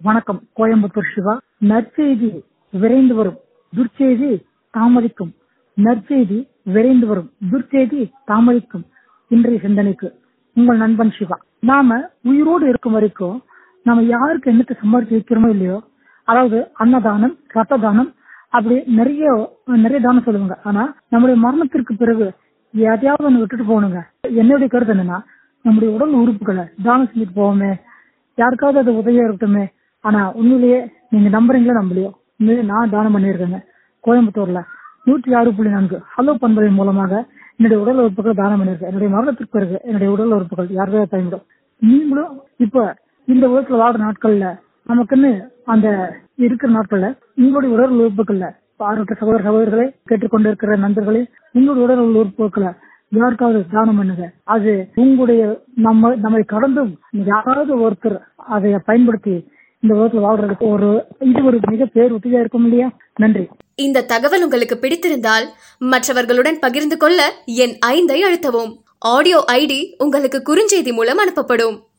வணக்கம் கோயம்புத்தூர் சிவா நற்செய்தி விரைந்து வரும் துர்ச்செய்தி தாமதிக்கும் நற்செய்தி விரைந்து வரும் துர்ச்செய்தி தாமதிக்கும் இன்றைய சிந்தனைக்கு உங்கள் நண்பன் சிவா நாம உயிரோடு இருக்கும் வரைக்கும் நாம யாருக்கு என்னத்தை சம்பாதிச்சு வைக்கிறோமோ இல்லையோ அதாவது அன்னதானம் ரத்த தானம் அப்படி நிறைய நிறைய தானம் சொல்லுவாங்க ஆனா நம்முடைய மரணத்திற்கு பிறகு எதையாவது ஒண்ணு விட்டுட்டு போகணுங்க என்னுடைய கருத்து என்னன்னா நம்முடைய உடல் உறுப்புகளை தானம் செஞ்சுட்டு போவோமே யாருக்காவது அது உதவியா இருக்கட்டுமே ஆனா உண்மையிலேயே நீங்க நம்புறீங்களோ நம்பலையோ உண்மையிலே நான் தானம் பண்ணியிருக்கேங்க கோயம்புத்தூர்ல நூற்றி ஆறு புள்ளி நான்கு ஹலோ பண்பலை மூலமாக என்னுடைய உடல் உறுப்புகளை தானம் பண்ணியிருக்கேன் என்னுடைய மரணத்திற்கு பிறகு என்னுடைய உடல் உறுப்புகள் யாருக்காவது பயன்படும் நீங்களும் இப்ப இந்த உலகத்துல வாழ்ற நாட்கள்ல நமக்குன்னு அந்த இருக்கிற நாட்கள்ல உங்களுடைய உடல் உறுப்புகள்ல பார்வையற்ற சகோதர சகோதரர்களை கேட்டுக்கொண்டு இருக்கிற நண்பர்களே உங்களுடைய உடல் உறுப்புகளை யாருக்காவது தானம் பண்ணுங்க அது உங்களுடைய நம்ம நம்மை கடந்தும் யாராவது ஒருத்தர் அதை பயன்படுத்தி இந்த உலகத்துல வாழ்றதுக்கு ஒரு இது ஒரு மிக பேர் உதவியா இருக்கும் இல்லையா நன்றி இந்த தகவல் உங்களுக்கு பிடித்திருந்தால் மற்றவர்களுடன் பகிர்ந்து கொள்ள என் ஐந்தை அழுத்தவும் ஆடியோ ஐடி உங்களுக்கு குறுஞ்செய்தி மூலம் அனுப்பப்படும்